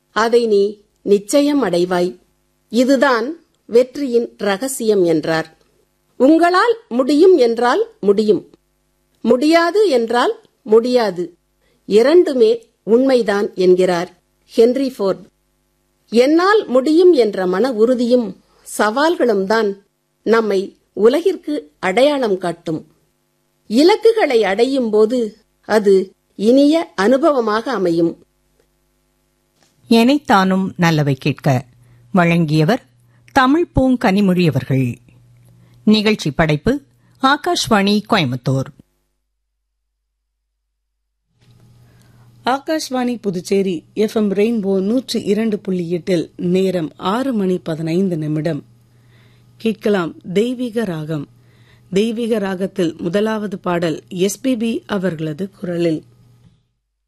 அதை நீ நிச்சயம் அடைவாய் இதுதான் வெற்றியின் ரகசியம் என்றார் உங்களால் முடியும் என்றால் முடியும் முடியாது என்றால் முடியாது இரண்டுமே உண்மைதான் என்கிறார் ஹென்றி ஃபோர்ட் என்னால் முடியும் என்ற மன உறுதியும் சவால்களும் தான் நம்மை உலகிற்கு அடையாளம் காட்டும் இலக்குகளை அடையும் போது அது இனிய அனுபவமாக அமையும் எனைத்தானும் நல்லவை கேட்க வழங்கியவர் தமிழ் பூங்கனிமொழி அவர்கள் நிகழ்ச்சி படைப்பு ஆகாஷ்வாணி கோயம்புத்தூர் ஆகாஷ்வாணி புதுச்சேரி எஃப்எம் ரெயின்போ நூற்று இரண்டு புள்ளி எட்டில் நேரம் ஆறு மணி பதினைந்து நிமிடம் கேட்கலாம் தெய்வீக ராகம் தெய்வீக ராகத்தில் முதலாவது பாடல் எஸ்பிபி அவர்களது குரலில்